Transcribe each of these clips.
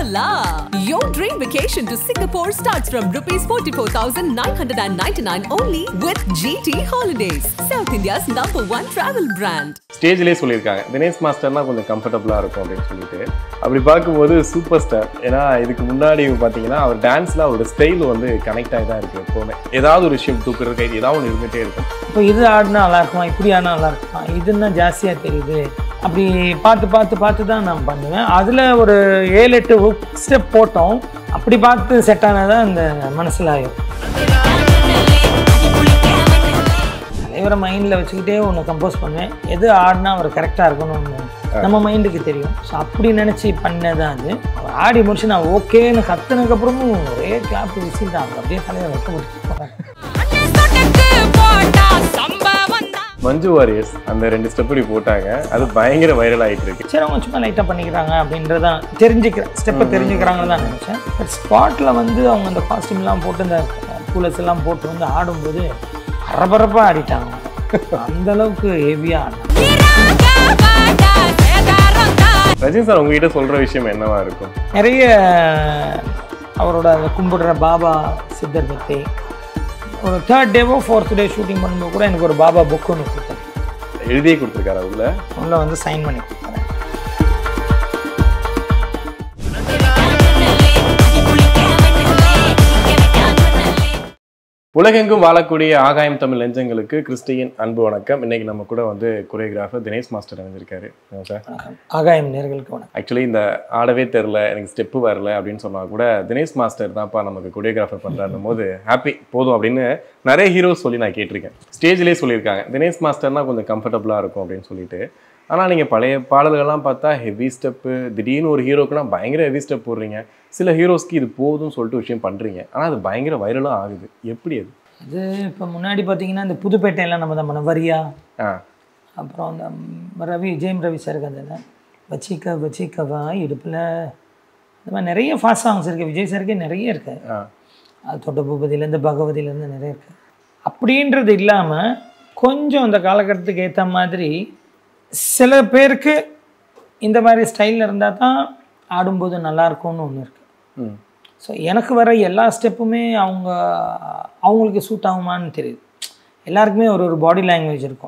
la! Your dream vacation to Singapore starts from rupees 44,999 only with GT Holidays, South India's number one travel brand. ஸ்டேஜ்லேயே சொல்லியிருக்காங்க தினேஷ் மாஸ்டர்னா கொஞ்சம் கம்ஃபர்டபுளாக இருக்கும் அப்படின்னு சொல்லிட்டு அப்படி பார்க்கும்போது சூப்பர் ஸ்டார் ஏன்னா இதுக்கு முன்னாடி பார்த்தீங்கன்னா அவர் டான்ஸில் அவரோட ஸ்டைல் வந்து கனெக்ட் ஆகி தான் இருக்குது எப்போவுமே ஏதாவது ஒரு விஷயம் தூக்குறது கை ஏதாவது ஒன்று இருந்துகிட்டே இருக்கும் இப்போ இது ஆடினா நல்லா இருக்குமா இப்படி ஆடினா நல்லா இருக்குமா இதுன்னா ஜாஸ்தியாக தெரியுது அப்படி பார்த்து பார்த்து பார்த்து தான் நான் பண்ணுவேன் அதில் ஒரு ஏழு எட்டு ஸ்டெப் போட்டோம் அப்படி பார்த்து செட் ஆனதான் இந்த மனசில் ஆகும் தலைவரை மைண்டில் வச்சுக்கிட்டே ஒன்று கம்போஸ் பண்ணுவேன் எது ஆடினா அவர் கரெக்டாக இருக்கணும்னு நம்ம மைண்டுக்கு தெரியும் ஸோ அப்படி நினச்சி பண்ணதான் அது அவர் ஆடி முடிச்சு நான் ஓகேன்னு கத்துனதுக்கப்புறமும் ஒரே கிளாப் விசில் தான் அவர் அப்படியே தலைவர் வைக்க முடிச்சு மஞ்சு வாரியர்ஸ் அந்த ரெண்டு ஸ்டெப் இப்படி போட்டாங்க அது பயங்கர வைரல் ஆகிட்டு இருக்கு சரி அவங்க சும்மா லைட்டாக பண்ணிக்கிறாங்க அப்படின்றதான் தெரிஞ்சுக்கிறேன் ஸ்டெப்பை தெரிஞ்சுக்கிறாங்கன்னு தான் நினச்சேன் பட் ஸ்பாட்டில் வந்து அவங்க அந்த காஸ்டியூம்லாம் போட்டு இந்த கூலர்ஸ் எல்லாம் போட்டு வந்து ஆடும்போது பரபரப்பாக ஆடிட்டாங்க அந்த அளவுக்கு ஹெவியாக ஆடினாங்க ரஜினி சார் உங்ககிட்ட சொல்கிற விஷயம் என்னவா இருக்கும் நிறைய அவரோட அந்த கும்பிடுற பாபா சித்தர் பற்றி ஒரு தேர்ட் டேவோ ஃபோர்த் டே ஷூட்டிங் பண்ணும்போது கூட எனக்கு ஒரு பாபா புக் ஒன்று கொடுத்தாரு எழுதியே கொடுத்துருக்காரு உள்ள உள்ள வந்து சைன் பண்ணி கொடுத்தாரு உலகெங்கும் வாழக்கூடிய ஆகாயம் தமிழ் நெஞ்சங்களுக்கு கிறிஸ்டியன் அன்பு வணக்கம் இன்னைக்கு நம்ம கூட வந்து கொரியோகிராஃபர் தினேஷ் மாஸ்டர் அமைஞ்சிருக்காரு சார் ஆகாயம் நேர்களுக்கு வணக்கம் ஆக்சுவலி இந்த ஆடவே தெரில எனக்கு ஸ்டெப்பு வரல அப்படின்னு சொன்னா கூட தினேஷ் மாஸ்டர் தான்ப்பா நமக்கு கொரியோகிராஃபர் பண்ணுறாருன்னும் போது ஹாப்பி போதும் அப்படின்னு நிறைய ஹீரோஸ் சொல்லி நான் கேட்டிருக்கேன் ஸ்டேஜ்லேயே சொல்லியிருக்காங்க தினேஷ் மாஸ்டர்னா கொஞ்சம் கம்ஃபர்டபுளாக இருக்கும் அப்படின்னு சொல்லிட்டு ஆனால் நீங்கள் பழைய பாடல்கள்லாம் பார்த்தா ஹெவி ஸ்டெப்பு திடீர்னு ஒரு ஹீரோக்குனா பயங்கர ஹெவி ஸ்டெப் போடுறீங்க சில ஹீரோஸ்க்கு இது போதும்னு சொல்லிட்டு விஷயம் பண்ணுறீங்க ஆனால் அது பயங்கர வைரலாக ஆகுது எப்படி அது அது இப்போ முன்னாடி பார்த்தீங்கன்னா இந்த புதுப்பேட்டையெல்லாம் நம்ம தான் பண்ணோம் வரியா ஆ அப்புறம் அந்த ம், ரவி ஜெயம் ரவி சாருக்கு அந்த வச்சிக்க வச்சிக்கவா இடுப்பில் இந்த மாதிரி நிறைய ஃபாஸ்ட் சாங்ஸ் இருக்குது விஜய் சாருக்கே நிறைய இருக்கு ஆ அது தொட்ட பூபதியிலேருந்து பகவதியிலேருந்து நிறைய இருக்கு அப்படின்றது இல்லாமல் கொஞ்சம் அந்த காலகட்டத்துக்கு ஏற்ற மாதிரி சில பேருக்கு இந்த மாதிரி ஸ்டைலில் இருந்தால் தான் ஆடும்போது நல்லா இருக்கும்னு ஒன்று இருக்குது ம் ஸோ எனக்கு வர எல்லா ஸ்டெப்புமே அவங்க அவங்களுக்கு சூட் ஆகுமான்னு தெரியுது எல்லாருக்குமே ஒரு ஒரு பாடி லாங்குவேஜ் இருக்கும்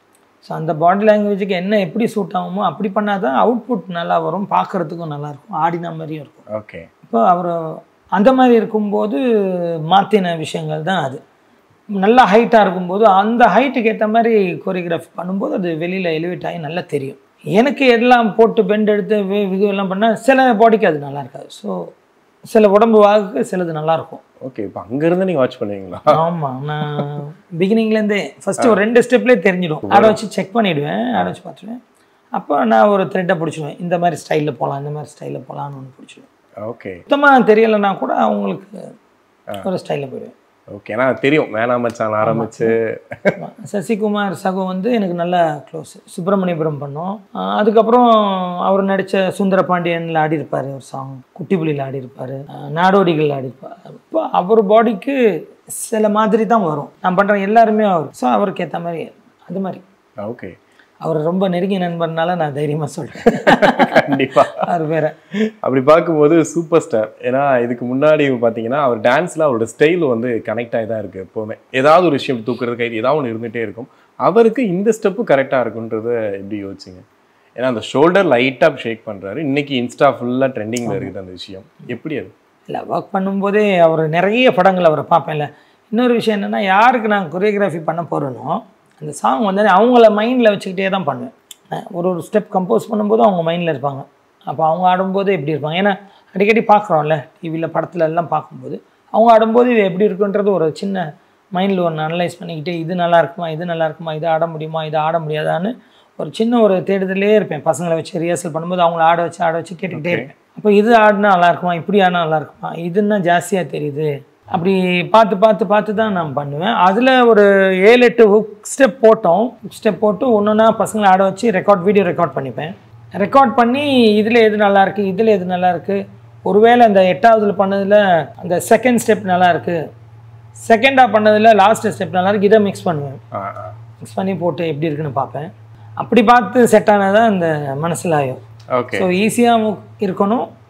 ஸோ அந்த பாடி லாங்குவேஜுக்கு என்ன எப்படி சூட் ஆகுமோ அப்படி பண்ணால் தான் அவுட்புட் நல்லா வரும் பார்க்குறதுக்கும் நல்லாயிருக்கும் ஆடின மாதிரியும் இருக்கும் ஓகே இப்போ அவர் அந்த மாதிரி இருக்கும்போது மாற்றின விஷயங்கள் தான் அது நல்லா ஹைட்டாக இருக்கும்போது அந்த ஹைட்டுக்கு ஏற்ற மாதிரி கொரியோகிராஃபி பண்ணும்போது அது வெளியில் எலிவேட் ஆகி நல்லா தெரியும் எனக்கு எல்லாம் போட்டு பெண்ட் எடுத்து வி- இது எல்லாம் பண்ணால் சில பாடிக்கு அது நல்லா இருக்காது ஸோ சில உடம்பு வாகுக்கு சிலது நல்லாயிருக்கும் ஓகே இப்போ அங்கேருந்து நீங்கள் வாட்ச் பண்ணுவீங்களா ஆமாம் நான் பிகினிங்லேருந்தே ஃபஸ்ட்டு ஒரு ரெண்டு ஸ்டெப்லேயே தெரிஞ்சிடும் ஆட வச்சு செக் பண்ணிவிடுவேன் ஆட வச்சு பார்த்துடுவேன் அப்போ நான் ஒரு த்ரெட்டை பிடிச்சிடுவேன் இந்த மாதிரி ஸ்டைலில் போகலாம் இந்த மாதிரி ஸ்டைலில் போகலான்னு ஒன்று பிடிச்சிடுவேன் ஓகே சுத்தமாக தெரியலைன்னா கூட அவங்களுக்கு ஒரு ஸ்டைலில் போயிடுவேன் ஓகே ஏன்னா தெரியும் வேணாம் மச்சான் ஆரம்பிச்சு ஆமா. சசிகுமார் சகு வந்து எனக்கு நல்ல க்ளோஸ் சுப்பிரமணியபுரம் பண்ணோம் ஆஹ் அதுக்கப்புறம் அவர் நடித்த சுந்தர பாண்டியனில் ஆடியிருப்பார் ஒரு சாங் குட்டிப்புலியில் ஆடியிருப்பார் ஆஹ் நாடோடிகள் ஆடியிருப்பார் இப்போ அவர் பாடிக்கு சில மாதிரி தான் வரும் நான் பண்ணுற எல்லாருமே அவர் ஸோ அவருக்கு ஏற்ற மாதிரி அது மாதிரி ஓகே அவர் ரொம்ப நெருங்கிய நண்பர்னால நான் தைரியமாக சொல்கிறேன் கண்டிப்பா அவர் வேற அப்படி பார்க்கும்போது சூப்பர் ஸ்டார் ஏன்னா இதுக்கு முன்னாடி பார்த்தீங்கன்னா அவர் டான்ஸில் அவரோட ஸ்டைல் வந்து கனெக்ட் ஆகி தான் இருக்குது எப்போவுமே ஏதாவது ஒரு விஷயம் தூக்குறது கை ஏதாவது ஒன்று இருந்துகிட்டே இருக்கும் அவருக்கு இந்த ஸ்டெப்பு கரெக்டாக இருக்குன்றத எப்படி யோசிச்சிங்க ஏன்னா அந்த ஷோல்டர் லைட்டாக ஷேக் பண்ணுறாரு இன்னைக்கு இன்ஸ்டா ஃபுல்லாக ட்ரெண்டிங்கில் இருக்குது அந்த விஷயம் எப்படி அது இல்லை ஒர்க் பண்ணும்போதே அவர் நிறைய படங்கள் அவரை பார்ப்பேன்ல இன்னொரு விஷயம் என்னென்னா யாருக்கு நான் கொரியோகிராஃபி பண்ண போகிறேனோ அந்த சாங் வந்து அவங்கள மைண்டில் வச்சுக்கிட்டே தான் பண்ணுவேன் அஹ் ஒரு ஒரு ஸ்டெப் கம்போஸ் பண்ணும்போது அவங்க மைண்டில் இருப்பாங்க அப்போ அவங்க ஆடும்போது எப்படி இருப்பாங்க ஏன்னா அடிக்கடி பார்க்குறோம்ல டிவியில் படத்துல எல்லாம் பார்க்கும்போது அவங்க ஆடும்போது இது எப்படி இருக்குன்றது ஒரு சின்ன மைண்டில் ஒன்று அனலைஸ் பண்ணிக்கிட்டே இது நல்லா இருக்குமா இது நல்லா இருக்குமா இது ஆட முடியுமா இது ஆட முடியாதான்னு ஒரு சின்ன ஒரு தேடுதலே இருப்பேன் பசங்களை வச்சு ரிஹர்சல் பண்ணும்போது அவங்கள ஆட வச்சு ஆட வச்சு கேட்டுக்கிட்டே இருப்பேன் அப்போ இது ஆடினா நல்லா இருக்குமா இப்படி ஆடினா நல்லா இருக்குமா இதுன்னா ஜாஸ்தியாக தெரியுது அப்படி பார்த்து பார்த்து பார்த்து தான் நான் பண்ணுவேன் அதில் ஒரு ஏழு எட்டு ஸ்டெப் போட்டோம் ஸ்டெப் போட்டு ஒன்று ஒன்றா பசங்களை ஆட வச்சு ரெக்கார்ட் வீடியோ ரெக்கார்ட் பண்ணிப்பேன் ரெக்கார்ட் பண்ணி இதில் எது நல்லா இருக்கு இதில் எது நல்லா இருக்கு ஒருவேளை அந்த எட்டாவதுல பண்ணதில் அந்த செகண்ட் ஸ்டெப் நல்லா இருக்கு செகண்டாக பண்ணதில் லாஸ்ட் ஸ்டெப் நல்லா இருக்கு இதை மிக்ஸ் பண்ணுவேன் ஆ ஆ மிக்ஸ் பண்ணி போட்டு எப்படி இருக்குன்னு பார்ப்பேன் அப்படி பார்த்து செட் ஆனதான் இந்த மனசில் ஆகும் ஓகே ஸோ ஈஸியாகவும் இருக்கணும்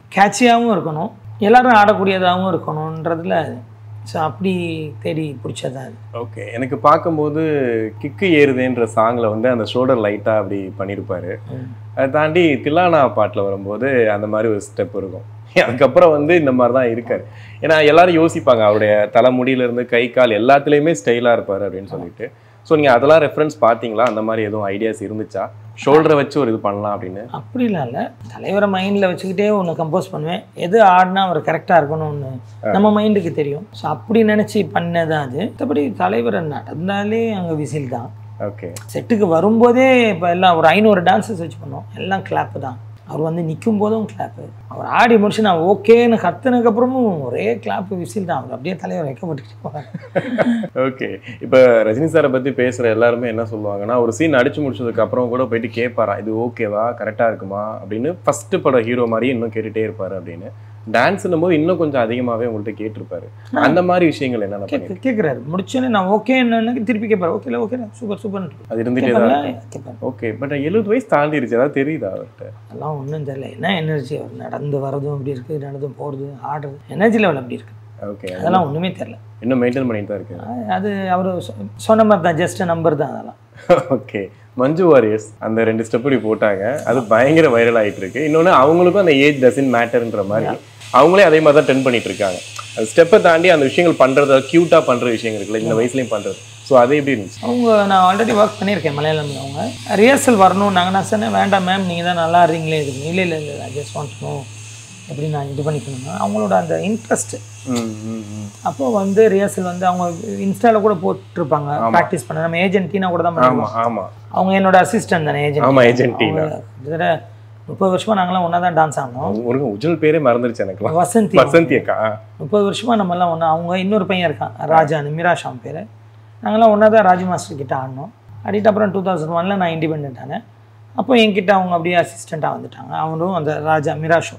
கேட்சியாகவும் இருக்கணும் எல்லாரும் ஆடக்கூடியதாகவும் இருக்கணுன்றதுல ஸோ அப்படி தேடி பிடிச்சதா அது ஓகே எனக்கு பார்க்கும்போது கிக்கு ஏறுதேன்ற சாங்கில் வந்து அந்த ஷோல்டர் லைட்டாக அப்படி பண்ணியிருப்பாரு அதை தாண்டி தில்லானா பாட்டில் வரும்போது அந்த மாதிரி ஒரு ஸ்டெப் இருக்கும் அதுக்கப்புறம் வந்து இந்த மாதிரி தான் இருக்காரு ஏன்னா எல்லாரும் யோசிப்பாங்க அவருடைய தலைமுடியிலேருந்து கை கால் எல்லாத்துலேயுமே ஸ்டைலாக இருப்பார் அப்படின்னு சொல்லிட்டு ஸோ நீங்கள் அதெல்லாம் ரெஃபரன்ஸ் பார்த்தீங்களா அந்த மாதிரி எதுவும் ஐடியாஸ் இருந்துச்சா ஷோல்டரை வச்சு ஒரு இது பண்ணலாம் அப்படின்னு அப்படிலாம் இல்லை தலைவரை மைண்டில் வச்சுக்கிட்டே ஒன்று கம்போஸ் பண்ணுவேன் எது ஆடினா அவர் கரெக்டாக இருக்கணும்னு நம்ம மைண்டுக்கு தெரியும் ஸோ அப்படி நினச்சி பண்ணதான் அது மற்றபடி தலைவரை நடந்தாலே அங்கே விசில் தான் ஓகே செட்டுக்கு வரும்போதே இப்போ எல்லாம் ஒரு ஐநூறு டான்ஸஸ் வச்சு பண்ணோம் எல்லாம் கிளாப்பு தான் அவர் வந்து நிற்கும் போதும் கிளாப்பு அவர் ஆடி முடிச்சு நான் ஓகேன்னு கத்துனதுக்கப்புறமும் ஒரே கிளாப்பு விசில் தான் அவர் அப்படியே தலைவர் வைக்கப்பட்டுக்கிட்டு போகிறார் ஓகே இப்போ ரஜினி சாரை பற்றி பேசுகிற எல்லாருமே என்ன சொல்லுவாங்கன்னா ஒரு சீன் அடிச்சு முடிச்சதுக்கு அப்புறம் கூட போயிட்டு கேட்பாராம் இது ஓகேவா கரெக்டாக இருக்குமா அப்படின்னு ஃபர்ஸ்ட் படம் ஹீரோ மாதிரியே இன்னும் கேட்டுட்டே இருப்பாரு அப்படின்னு டான்ஸ்னும் போது இன்னும் கொஞ்சம் அதிகமாகவே உங்கள்கிட்ட கேட்டிருப்பாரு அந்த மாதிரி விஷயங்கள் என்னென்ன பண்ணி கேட்க கேட்குறாரு முடிச்சோன்னே நான் ஓகேன்னு திருப்பி கேட்பாரு ஓகே ஓகே சூப்பர் சூப்பர் அது இருந்துகிட்டே தான் கேட்பாரு ஓகே பட் எழுபது வயசு தாண்டிருச்சு ஏதாவது தெரியுதா அவர்கிட்ட அதெல்லாம் ஒன்றும் தெரியல என்ன எனர்ஜி அவர் நடந்து வரதும் அப்படி இருக்குது நடந்து போகிறது ஆடுறது எனர்ஜி லெவல் அப்படி இருக்குது ஓகே அதெல்லாம் ஒன்றுமே தெரில இன்னும் மெயின்டைன் பண்ணிட்டு தான் இருக்கு அது அவர் சொன்ன மாதிரி தான் ஜஸ்ட் நம்பர் தான் அதெல்லாம் ஓகே மஞ்சு வாரியர்ஸ் அந்த ரெண்டு ஸ்டெப் இப்படி போட்டாங்க அது பயங்கர வைரல் ஆயிட்டு இருக்கு இன்னொன்று அவங்களுக்கும் அந்த ஏஜ் டசன் மேட்டர்ன்ற மாதிரி அவங்களே அதே மாதிரி தான் டென் பண்ணிட்டு இருக்காங்க அந்த ஸ்டெப்பை தாண்டி அந்த விஷயங்கள் பண்றது க்யூட்டாக பண்ற விஷயங்கள் இருக்குல்ல இந்த வயசுலயும் பண்றது ஸோ அது எப்படி இருந்துச்சு அவங்க நான் ஆல்ரெடி ஒர்க் பண்ணியிருக்கேன் மலையாளம்ல அவங்க ரிஹர்சல் வரணும்னாங்க நான் சொன்னேன் வேண்டாம் மேம் நீங்கள் தான் நல்லா இருந்தீங்களே இது இல்லை இல்லை இல்லை ஐ ஜஸ்ட் வாண்ட் நோ எப்படி நான் இது பண்ணிக்கணும்னா அவங்களோட அந்த இன்ட்ரெஸ்ட் ம் ம் ம் அப்போ வந்து ரிஹர்சல் வந்து அவங்க இன்ஸ்டால கூட போட்டிருப்பாங்க ப்ராக்டிஸ் பண்ண நம்ம ஏஜென்ட் டீனா கூட தான் ஆமா பண்ணுவோம் ஆமா அவங்க என்னோட அசிஸ்டன்ட் தானே ஏஜென்ட் ஆமா ஏஜென்ட் டீனா கிட்டத்தட்ட முப்பது வருஷமா நாங்களாம் ஒன்றா தான் டான்ஸ் ஆடணும் உனக்கு உஜ்வல் பேரே மறந்துருச்சு எனக்குலாம் வசந்தி வசந்தி அக்கா முப்பது வருஷமா நம்ம எல்லாம் ஒன்றா அவங்க இன்னொரு பையன் இருக்கான் ராஜான்னு மீராஷாம் பேர் நாங்களாம் ஒன்றா தான் ராஜ் மாஸ்டர் கிட்ட ஆடினோம் ஆடிட்டு அப்புறம் டூ தௌசண்ட் ஒனில் நான் இண்டிபெண்ட் ஆனேன் அப்போ என்கிட்ட அவங்க அப்படியே அசிஸ்டண்ட்டாக வந்துட்டாங்க அவரும் அந்த ராஜா மிராஷோ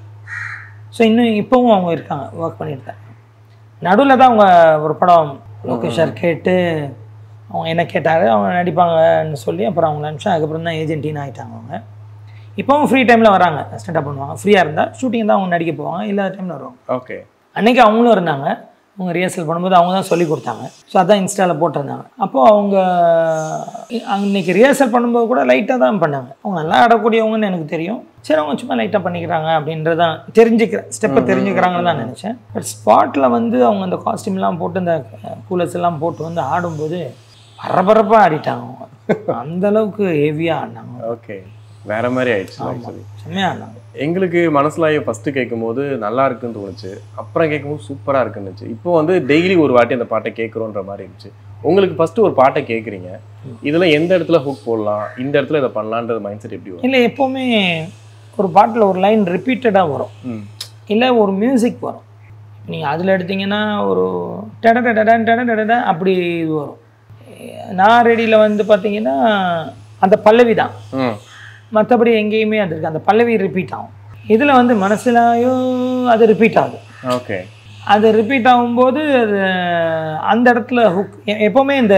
ஸோ இன்னும் இப்போவும் அவங்க இருக்காங்க ஒர்க் பண்ணிட்டு தான் நடுவில் தான் அவங்க ஒரு படம் லோகேஷ் சார் கேட்டு அவங்க என்ன கேட்டார் அவங்க நடிப்பாங்கன்னு சொல்லி அப்புறம் அவங்க அனுப்பிச்சா அதுக்கப்புறம் தான் ஏஜென்டின்னு ஆகிட்டாங்க அவங்க இப்போவும் ஃப்ரீ டைமில் வராங்க ஸ்டாண்டப் பண்ணுவாங்க ஃப்ரீயாக இருந்தால் ஷூட்டிங் தான் அவங்க நடிக்க போவாங்க இல்லாத டைமில் வருவாங்க ஓகே அன்னைக்கு அவங்களும் இருந்தாங்க அவங்க ரிஹர்சல் பண்ணும்போது அவங்க தான் சொல்லி கொடுத்தாங்க ஸோ அதான் இன்ஸ்டாவில் போட்டிருந்தாங்க அப்போது அவங்க அன்னைக்கு ரிஹர்சல் பண்ணும்போது கூட லைட்டாக தான் பண்ணாங்க அவங்க நல்லா ஆடக்கூடியவங்கன்னு எனக்கு தெரியும் சரி அவங்க சும்மா லைட்டாக பண்ணிக்கிறாங்க அப்படின்றதான் தெரிஞ்சுக்கிறேன் ஸ்டெப்பை தெரிஞ்சுக்கிறாங்கன்னு தான் நினச்சேன் பட் ஸ்பாட்டில் வந்து அவங்க அந்த காஸ்டியூம்லாம் போட்டு இந்த கூலர்ஸ் எல்லாம் போட்டு வந்து ஆடும்போது பரபரப்பாக ஆடிட்டாங்க அவங்க அந்த அளவுக்கு ஹெவியாக ஆடினாங்க ஓகே வேற மாதிரி ஆயிடுச்சு ஆக்சுவலி செம்மையாக ஆடினாங்க எங்களுக்கு மனசுலாயே ஃபஸ்ட்டு கேட்கும்போது நல்லா இருக்குன்னு தோணுச்சு அப்புறம் கேட்கும்போது சூப்பராக இருக்குன்னு இருந்துச்சு இப்போ வந்து டெய்லி ஒரு வாட்டி அந்த பாட்டை கேட்குறோன்ற மாதிரி இருந்துச்சு உங்களுக்கு ஃபஸ்ட்டு ஒரு பாட்டை கேட்குறீங்க இதில் எந்த இடத்துல ஹுக் போடலாம் இந்த இடத்துல இதை பண்ணலான்றது மைண்ட் செட் எப்படி வரும் இல்லை எப்போவுமே ஒரு பாட்டில் ஒரு லைன் ரிப்பீட்டடாக வரும் ம் இல்லை ஒரு மியூசிக் வரும் நீங்கள் அதில் எடுத்தீங்கன்னா ஒரு டட டடன் டட டட அப்படி இது வரும் நான் ரெடியில் வந்து பார்த்தீங்கன்னா அந்த பல்லவி தான் ம் மற்றபடி எங்கேயுமே அது இருக்கு அந்த பல்லவி ரிப்பீட் ஆகும் இதில் வந்து மனசுலாயோ அது ரிப்பீட் ஆகுது ஓகே அது ரிப்பீட் ஆகும்போது அது அந்த இடத்துல ஹுக் எப்போவுமே இந்த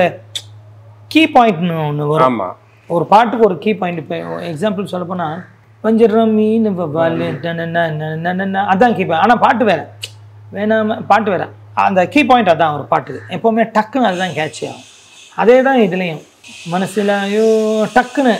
கீ பாயிண்ட்னு ஒன்று வரும் ஆமாம் ஒரு பாட்டுக்கு ஒரு கீ பாயிண்ட் இப்போ எக்ஸாம்பிள் சொல்ல போனால் வஞ்சிரம் மீன் வவ்வாலு டனன நனன அதான் கீ பாயிண்ட் ஆனால் பாட்டு வேற வேணாம பாட்டு வேற அந்த கீ பாயிண்ட் அதான் ஒரு பாட்டுக்கு எப்போவுமே டக்குன்னு அதுதான் கேட்ச் ஆகும் அதே தான் இதுலேயும் மனசுலையோ டக்குன்னு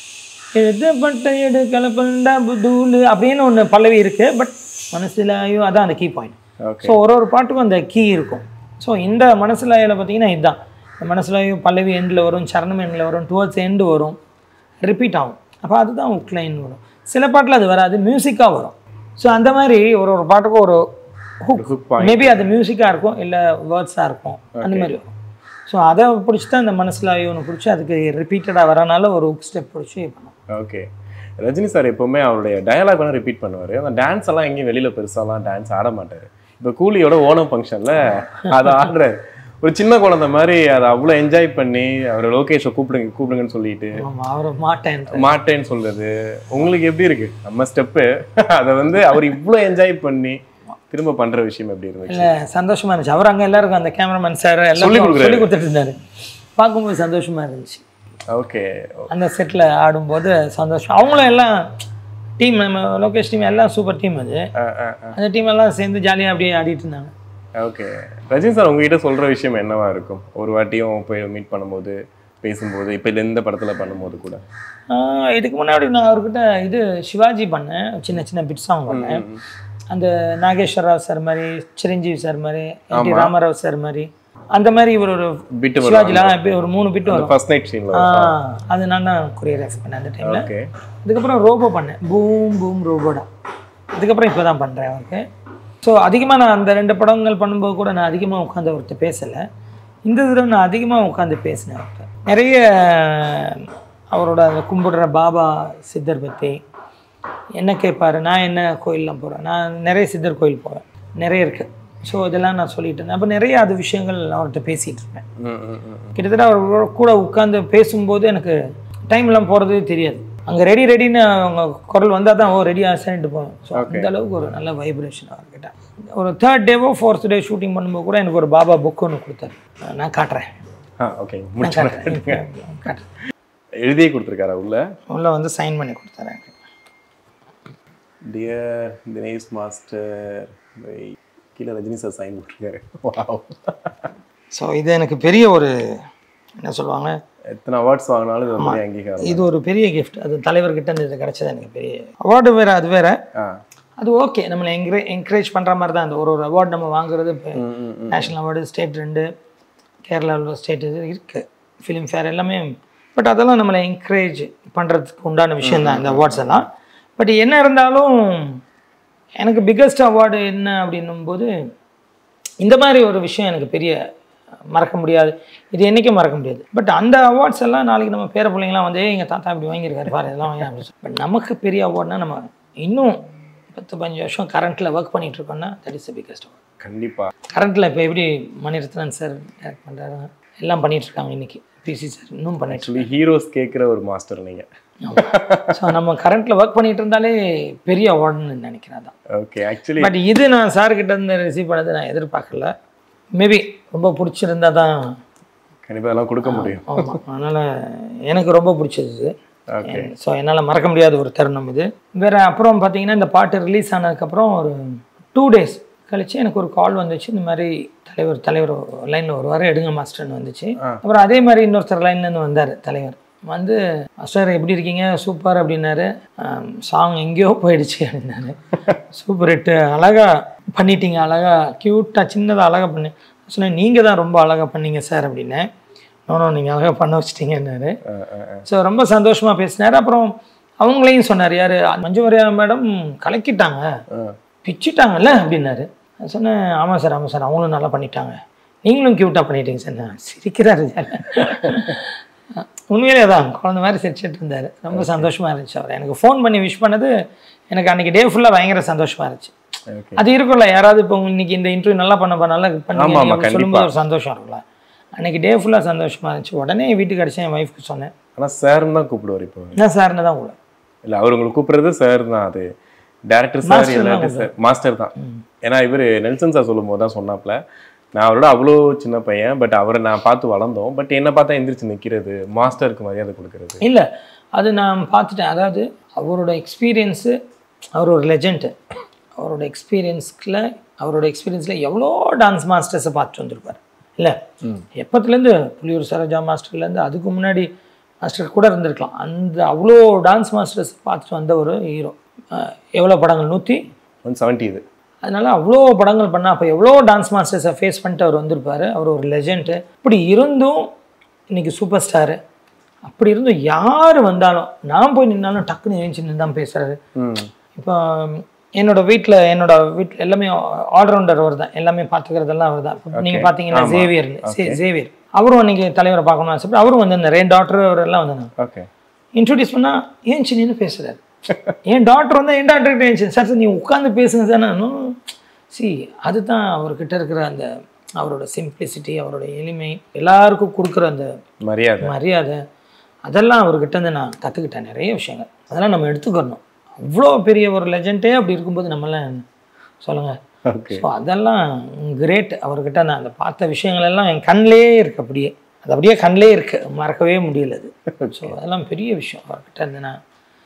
எது பட்ட எடு கலப்பண்டா புதூலு அப்படின்னு ஒன்று பல்லவி இருக்குது பட் மனசுலையோ அதான் அந்த கீ பாயிண்ட் ஓகே ஸோ ஒரு ஒரு பாட்டுக்கும் அந்த கீ இருக்கும் ஸோ இந்த மனசுலாயில் பார்த்தீங்கன்னா இதுதான் இந்த மனசுலாயும் பல்லவி எண்டில் வரும் சரணம் எண்டில் வரும் டுவர்ட்ஸ் எண்டு வரும் ரிப்பீட் ஆகும் அப்போ அதுதான் உக்லைன் வரும் சில பாட்டில் அது வராது மியூசிக்காக வரும் ஸோ அந்த மாதிரி ஒரு ஒரு பாட்டுக்கும் ஒரு ஹுக் ஹுக் பாயிண்ட் மேபி அது மியூசிக்காக இருக்கும் இல்லை வேர்ட்ஸாக இருக்கும் அந்த மாதிரி வரும் ஸோ அதை பிடிச்சி தான் இந்த மனசில் ஒன்று பிடிச்சி அதுக்கு ரிப்பீட்டடாக வரனால ஒரு ஹுக் ஸ்டெப் பிடிச்சி பண்ணும் ஓகே ரஜினி சார் எப்பவுமே அவருடைய டயலாக் வேணால் ரிப்பீட் பண்ணுவார் அந்த டான்ஸ் எல்லாம் எங்கேயும் வெளியில் பெருசாலாம் டான்ஸ் ஆட மாட்டார் இப்போ கூலியோட ஓணம் ஃபங்க்ஷனில் அதை ஆடுறாரு ஒரு சின்ன குழந்தை மாதிரி அதை அவ்வளோ என்ஜாய் பண்ணி அவர் லோகேஷை கூப்பிடுங்க கூப்பிடுங்கன்னு சொல்லிட்டு ஆமாம் அவர் மாட்டேன் மாட்டேன்னு சொல்றது உங்களுக்கு எப்படி இருக்கு நம்ம ஸ்டெப்பு அதை வந்து அவர் இவ்வளோ என்ஜாய் பண்ணி திரும்ப பண்ற விஷயம் எப்படி இருந்துச்சு இல்லை சந்தோஷமா இருந்துச்சு அவர் அங்கே எல்லாருக்கும் அந்த கேமராமேன் சார் எல்லாம் சொல்லிக் கொடுக்குறாரு. சொல்லி கொடுத்துட்டு இருந்தாரு பார்க்கும்போது சந்தோஷமா இருந்துச்சு ஓகே அந்த செட்டில் ஆடும்போது சந்தோஷம் அவங்களும் எல்லாம் டீம் நம்ம லோகேஷ் டீம் எல்லாம் சூப்பர் டீம் அது அந்த டீம் எல்லாம் சேர்ந்து ஜாலியாக அப்படியே ஆடிட்டு இருந்தாங்க ஓகே ரஜினி சார் உங்ககிட்ட சொல்ற விஷயம் என்னவா இருக்கும் ஒரு வாட்டியும் போய் மீட் பண்ணும்போது பேசும்போது இப்போ இந்த படத்துல பண்ணும்போது கூட ஆஹ் இதுக்கு முன்னாடி நான் அவர்கிட்ட இது சிவாஜி பண்ணேன் சின்ன சின்ன பிட் சாங் பண்ணேன் அந்த நாகேஸ்வர ராவ் சார் மாதிரி சிரஞ்சீவி சார் மாதிரி என் டி ராமராவ் சார் மாதிரி அந்த மாதிரி இவர் ஒரு பிட்டு சிவாஜில இப்படி ஒரு மூணு பிட்டு வரும் ஃபர்ஸ்ட் நைட் சீன்ல ஆஹ் அது நான் தான் கொரியோகிராஃப் பண்ணேன் அந்த டைமில் ஓகே அதுக்கப்புறம் ரோபோ பண்ணேன் பூம் பூம் ரோபோடா அதுக்கப்புறம் இப்போ தான் பண்ணுறேன் அவருக்கு ஸோ அதிகமாக நான் அந்த ரெண்டு படங்கள் பண்ணும்போது கூட நான் அதிகமாக உட்காந்து அவர்கிட்ட பேசலை இந்த தடவை நான் அதிகமாக உட்காந்து பேசினேன் அவர்கிட்ட நிறைய அவரோட அந்த கும்பிடுற பாபா சித்தர் பற்றி என்ன கேட்பாரு நான் என்ன கோயிலெலாம் போகிறேன் நான் நிறைய சித்தர் கோயில் போவேன் நிறைய இருக்குது ஸோ இதெல்லாம் நான் சொல்லிட்டு இருந்தேன் அப்போ நிறைய அது விஷயங்கள் அவர்கிட்ட பேசிகிட்டு இருப்பேன் ம் ம் ம் கிட்டத்தட்ட அவர் கூட உட்காந்து பேசும்போது எனக்கு டைம்லாம் போகிறதே தெரியாது அங்கே ரெடி ரெடின்னு அவங்க குரல் வந்தால் தான் ஓ ரெடி ஆசன்ட்டு போவேன் ஸோ அந்த அளவுக்கு ஒரு நல்ல வைப்ரேஷன் அவர்கிட்ட ஒரு தேர்ட் டேவோ ஃபோர்த் டே ஷூட்டிங் பண்ணும்போது கூட எனக்கு ஒரு பாபா புக் ஒன்று கொடுத்தாரு நான் காட்டுறேன் ஆ ஓகே நான் முடிச்சு காட்டுறேன் காட்டுறேன் எழுதியே கொடுத்துருக்காரா உள்ள உள்ள வந்து சைன் பண்ணி கொடுத்தாரு எனக்கு டியர் தினேஷ் மாஸ்டர் கீழே ரஜினி சார் சைன் போட்டிருக்காரு வாவ் ஸோ இது எனக்கு பெரிய ஒரு என்ன சொல்லுவாங்க எத்தனை அவார்ட்ஸ் வாங்கினாலும் இது ஒரு பெரிய அங்கீகாரம் இது ஒரு பெரிய கிஃப்ட் அது தலைவர்கிட்ட இருந்து இது கிடைச்சது எனக்கு பெரிய அவார்டு வேற அது வேற ஆ அது ஓகே நம்மளை என்கரே என்கரேஜ் பண்ணுற மாதிரி தான் அந்த ஒரு ஒரு அவார்டு நம்ம வாங்குறது இப்போ ம், ம், ம். நேஷ்னல் அவார்டு ஸ்டேட் ரெண்டு கேரளாவில் ஸ்டேட் இது இருக்குது ஃபிலிம் ஃபேர் எல்லாமே பட் அதெல்லாம் நம்மளை என்கரேஜ் பண்ணுறதுக்கு உண்டான விஷயம் தான் இந்த அவார்ட்ஸ் எல்லாம் பட் என்ன இருந்தாலும் எனக்கு பிக்கஸ்ட் அவார்டு என்ன அப்படின்னும் போது இந்த மாதிரி ஒரு விஷயம் எனக்கு பெரிய மறக்க முடியாது இது என்றைக்கும் மறக்க முடியாது பட் அந்த அவார்ட்ஸ் எல்லாம் நாளைக்கு நம்ம பேர பிள்ளைங்களாம் வந்து எங்கள் தாத்தா இப்படி வாங்கியிருக்காரு பாரு இதெல்லாம் வாங்கி அப்படின்னு சொல்லி பட் நமக்கு பெரிய அவார்ட்னா நம்ம இன்னும் பத்து பதினஞ்சு வருஷம் கரண்ட்டில் ஒர்க் பண்ணிட்டு இருக்கோம்னா that is the biggest award கண்டிப்பா கரண்ட்டில் இப்போ எப்படி மணிரத்னன் சார் டேரக்ட் பண்ணுறாரு எல்லாம் பண்ணிட்டு இருக்காங்க இன்னைக்கு பிசி சார் இன்னும் பண்ணிட்டு ஆக்சுவலி ஹீரோஸ் கேட்குற ஒரு மாஸ்டர் நீங்க ஸோ நம்ம கரண்ட்டில் ஒர்க் பண்ணிட்டு இருந்தாலே பெரிய அவார்டுன்னு நினைக்கிறேன் தான் ஓகே ஆக்சுவலி பட் இது நான் சார்கிட்ட இருந்து ரிசீவ் பண்ணது நான் எதிர்பார்க்கல மேபி ரொம்ப பிடிச்சிருந்தா தான் கண்டிப்பா அதெல்லாம் கொடுக்க முடியும் ஆமாம் அதனால் எனக்கு ரொம்ப பிடிச்சது இது ஓகே ஸோ என்னால் மறக்க முடியாத ஒரு தருணம் இது வேறு அப்புறம் பார்த்தீங்கன்னா இந்த பாட்டு ரிலீஸ் ஆனதுக்கப்புறம் ஒரு டூ டேஸ் கழிச்சு எனக்கு ஒரு கால் வந்துச்சு இந்த மாதிரி தலைவர் தலைவர் லைனில் வருவார் எடுங்க மாஸ்டர்னு வந்துச்சு அப்புறம் அதே மாதிரி இன்னொருத்தர் லைன்லேருந்து வந்தார் தலைவர் வந்து மாஸ்டர் எப்படி இருக்கீங்க சூப்பர் அப்படின்னாரு சாங் எங்கேயோ போயிடுச்சு அப்படின்னாரு சூப்பர் ஹிட்டு அழகாக பண்ணிட்டீங்க அழகாக க்யூட்டாக சின்னதாக அழகாக பண்ணி சொன்னேன் நீங்கள் தான் ரொம்ப அழகாக பண்ணீங்க சார் அப்படின்னேன் நோ நீங்கள் அழகாக பண்ண வச்சிட்டீங்கன்னாரு ஸோ ரொம்ப சந்தோஷமாக பேசினார் அப்புறம் அவங்களையும் சொன்னார் யார் மஞ்சு வாரியா மேடம் கலக்கிட்டாங்க பிச்சிட்டாங்கல்ல அப்படின்னாரு நான் சொன்னேன் ஆமாம் சார் ஆமாம் சார் அவங்களும் நல்லா பண்ணிட்டாங்க நீங்களும் க்யூட்டாக பண்ணிட்டீங்க சார் நான் சிரிக்கிறாரு உண்மையிலே தான் குழந்த மாதிரி சிரிச்சிட்டு இருந்தார் ரொம்ப சந்தோஷமாக இருந்துச்சு அவர் எனக்கு ஃபோன் பண்ணி விஷ் பண்ணது எனக்கு அன்றைக்கி டே ஃபுல்லாக பயங்கர சந்தோஷமாக இருந்துச்சு ஓகே அது இருக்கும்ல யாராவது இப்போ இன்னைக்கு இந்த இன்டர்வியூ நல்லா பண்ணப்பா நல்லா ஆமா, பண்ணி ஆமா, சொல்லும்போது ஒரு சந்தோஷம் இருக்கும்ல அன்னைக்கு டே ஃபுல்லாக சந்தோஷமாக இருந்துச்சு உடனே என் வீட்டுக்கு அடிச்சேன் என் ஒய்ஃப்க்கு சொன்னேன் ஆனா சார்னு தான் கூப்பிடுவார் இப்போ என்ன சார்னு தான் கூட இல்ல அவர் உங்களுக்கு கூப்பிடுறது சார் தான் அது டேரக்டர் சார் Master இல்லாட்டி சார் மாஸ்டர் தான் ஏன்னா இவர் நெல்சன் சார் சொல்லும் போது தான் சொன்னாப்ல நான் அவரோட அவ்வளோ சின்ன பையன் பட் அவரை நான் பார்த்து வளர்ந்தோம் பட் என்ன பார்த்தா எந்திரிச்சு நிற்கிறது மாஸ்டருக்கு மரியாதை கொடுக்கறது இல்லை அது நான் பார்த்துட்டேன் அதாவது அவரோட எக்ஸ்பீரியன்ஸு அவர் ஒரு லெஜெண்ட் அவரோட எக்ஸ்பீரியன்ஸ்ல அவரோட எக்ஸ்பீரியன்ஸில் எவ்வளோ டான்ஸ் மாஸ்டர்ஸை பார்த்துட்டு வந்திருப்பார் இல்லை எப்பத்துலேருந்து புலியூர் சரோஜா மாஸ்டர்லேருந்து அதுக்கு முன்னாடி மாஸ்டர் கூட இருந்திருக்கலாம் அந்த அவ்வளோ டான்ஸ் மாஸ்டர்ஸ் பார்த்துட்டு வந்த ஒரு ஹீரோ எவ்வளோ படங்கள் நூற்றி ஒன் செவன்ட்டி இது அதனால அவ்வளோ படங்கள் பண்ண அப்போ எவ்வளோ டான்ஸ் மாஸ்டர்ஸை ஃபேஸ் பண்ணிட்டு அவர் வந்திருப்பார் அவர் ஒரு லெஜெண்ட்டு இப்படி இருந்தும் இன்னைக்கு சூப்பர் ஸ்டாரு அப்படி இருந்தும் யார் வந்தாலும் நான் போய் நின்னாலும் டக்குன்னு எழுந்துச்சு நின்று தான் பேசுறாரு ம் இப்போ என்னோட வீட்டில் என்னோட வீட்டில் எல்லாமே ஆல்ரவுண்டர் அவர் தான் எல்லாமே பார்த்துக்கிறதெல்லாம் அவர் தான் இப்போ நீங்கள் பார்த்தீங்கன்னா ஜேவியர் ஜேவியர் அவரும் அன்னைக்கு தலைவரை பார்க்கணும்னு ஆசைப்பட்டு அவரும் வந்திருந்தார் என் டாக்டர் அவர் எல்லாம் வந்தாங்க ஓகே இன்ட்ரோடியூஸ் பண்ணால் ஏன் சின்னு பேசுகிறாரு என் டாக்டர் வந்து என் டாக்டர்கிட்ட ஏன் சார் சார் நீ உட்காந்து பேசுங்க சார் நான் சி அதுதான் அவர்கிட்ட இருக்கிற அந்த அவரோட சிம்பிளிசிட்டி அவரோட எளிமை எல்லாருக்கும் கொடுக்குற அந்த மரியாதை மரியாதை அதெல்லாம் அவர்கிட்ட இருந்து நான் கற்றுக்கிட்டேன் நிறைய விஷயங்கள் அதெல்லாம் நம்ம எடுத்துக்கணும் அவ்வளோ பெரிய ஒரு லெஜெண்டே அப்படி இருக்கும்போது நம்மளாம் சொல்லுங்கள் ஓகே ஸோ அதெல்லாம் கிரேட் அவர்கிட்ட நான் அந்த பார்த்த விஷயங்கள் எல்லாம் என் கண்ணிலே இருக்கு அப்படியே அது அப்படியே கண்ணிலே இருக்கு மறக்கவே முடியல அது ஸோ அதெல்லாம் பெரிய விஷயம் அவர்கிட்ட இருந்து நான்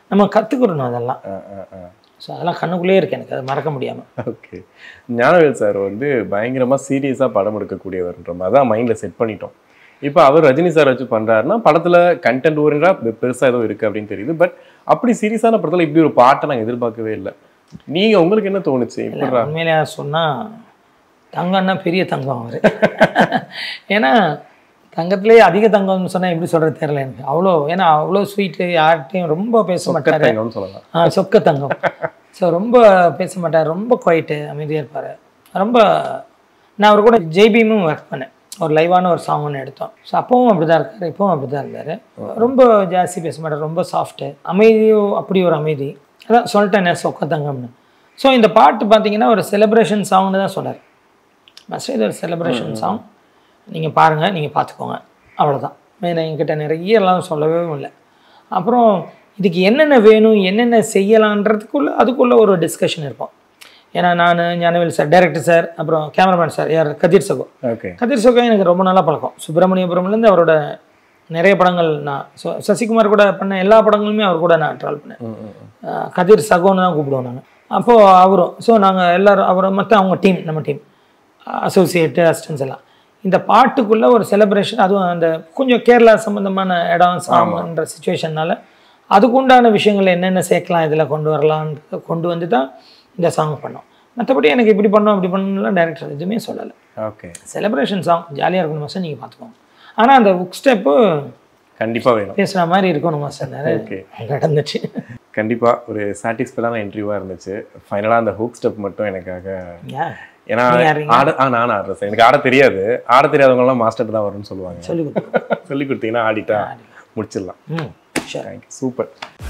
நம்ம கற்றுக்கிறணும் அதெல்லாம் ஆ ஆ ஆ ஸோ அதெல்லாம் கண்ணுக்குள்ளேயே இருக்கு எனக்கு அது மறக்க முடியாமல் ஓகே ஞானவேல் சார் வந்து பயங்கரமாக சீரியஸாக படம் எடுக்கக்கூடியவர்ன்ற மாதிரி தான் மைண்டில் செட் பண்ணிட்டோம் இப்போ அவர் ரஜினி சார் வச்சு பண்ணுறாருன்னா படத்தில் கண்டென்ட் ஓரியண்டாக பெருசாக ஏதோ இருக்குது அப்படின்னு தெரியுது பட் அப்படி சீரியஸான படத்தில் இப்படி ஒரு பாட்டை நாங்கள் எதிர்பார்க்கவே இல்லை நீங்கள் உங்களுக்கு என்ன தோணுச்சு இப்படிரா உண்மையிலே சொன்னால் தங்கம்னா பெரிய தங்கம் அவர் ஏன்னா தங்கத்திலே அதிக தங்கம்னு சொன்னால் எப்படி சொல்கிறது தெரியல எனக்கு அவ்வளோ ஏன்னா அவ்வளோ ஸ்வீட்டு யார்கிட்டையும் ரொம்ப பேச மாட்டார் கத்தங்கன்னு சொல்லலாம் ஆ சொக்க தங்கம் ஸோ ரொம்ப பேச மாட்டார் ரொம்ப குவைட்டு அமைதியாக இருப்பார் ரொம்ப நான் அவர் கூட ஜெய்பீமும் ஒர்க் பண்ணேன் ஒரு லைவான ஒரு சாங் ஒன்று எடுத்தோம் ஸோ அப்பவும் அப்படி தான் இருக்கார் இப்பவும் அப்படி தான் இருந்தார் ரொம்ப ஜாஸ்தி பேச மாட்டார் ரொம்ப சாஃப்ட்டு அமைதியும் அப்படி ஒரு அமைதி அதான் சொல்லிட்டேனே சொக்க தங்கம்னு ஸோ இந்த பாட்டு பார்த்தீங்கன்னா ஒரு செலிப்ரேஷன் சாங்னு தான் சொன்னார் மஸ்ட் இது ஒரு செலிப்ரேஷன் சாங் நீங்கள் பாருங்கள் நீங்கள் பார்த்துக்கோங்க அவ்வளோதான் வேறு என்கிட்ட நிறைய எல்லாம் சொல்லவே இல்லை அப்புறம் இதுக்கு என்னென்ன வேணும் என்னென்ன செய்யலான்றதுக்குள்ள அதுக்குள்ள ஒரு டிஸ்கஷன் இருக்கும் ஏன்னா நான் ஞானவேல் சார் டைரக்டர் சார் அப்புறம் கேமராமேன் சார் யார் கதிர் சகோ ஓகே கதிர் சகோ எனக்கு ரொம்ப நல்லா பழக்கம் சுப்பிரமணியபுரம்லேருந்து அவரோட நிறைய படங்கள் நான் ச- சசிகுமார் கூட பண்ண எல்லா படங்களுமே அவர் கூட நான் ட்ராவல் பண்ணேன் அஹ் கதிர் சகோன்னு தான் கூப்பிடுவோம் நாங்கள் அப்போது அவரும் ஸோ நாங்கள் எல்லாரும் அவர் மற்ற அவங்க டீம் நம்ம டீம் அசோசியேட்டு அசிஸ்டன்ஸ் எல்லாம் இந்த பாட்டுக்குள்ளே ஒரு செலிப்ரேஷன் அதுவும் அந்த கொஞ்சம் கேரளா சம்மந்தமான இடம் சாமன்ற சுச்சுவேஷன்னால அதுக்குண்டான விஷயங்கள் என்னென்ன சேர்க்கலாம் இதில் கொண்டு வரலான்னு கொண்டு வந்து தான் இந்த சாங் பண்ணோம் மற்றபடி எனக்கு இப்படி பண்ணோம் இப்படி பண்ணலாம் டைரக்டர் எதுவுமே சொல்லலை ஓகே செலிப்ரேஷன் சாங் ஜாலியாக இருக்கணும் மாஸ்டர் நீங்கள் பார்த்துக்கோங்க ஆனால் அந்த புக் ஸ்டெப்பு கண்டிப்பாக வேணும் பேசுகிற மாதிரி இருக்கணும் மாஸ்டர் நிறைய ஓகே நடந்துச்சு கண்டிப்பாக ஒரு சாட்டிஸ்ஃபைடான இன்டர்வியூவாக இருந்துச்சு ஃபைனலாக அந்த ஹூக் ஸ்டெப் மட்டும் எனக்காக ஏன் ஏன்னா நீங்க ஆடுறீங்க? ஆட ஆ நான் ஆடுறேன் சார் எனக்கு ஆட தெரியாது ஆட தெரியாதவங்கலாம் மாஸ்டர் தான் வரும்னு சொல்லுவாங்க சொல்லி கொடுத்துருவோம் சொல்லி கொடுத்தீங்கன்னா ஆடிட்டா முடிச்சிடலாம் ம் சரி thank you super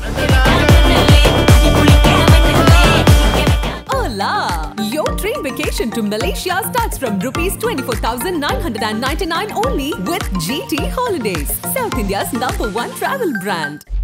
Hola! Your train vacation to Malaysia starts from rupees 24,999 only with GT Holidays, South India's number one travel brand.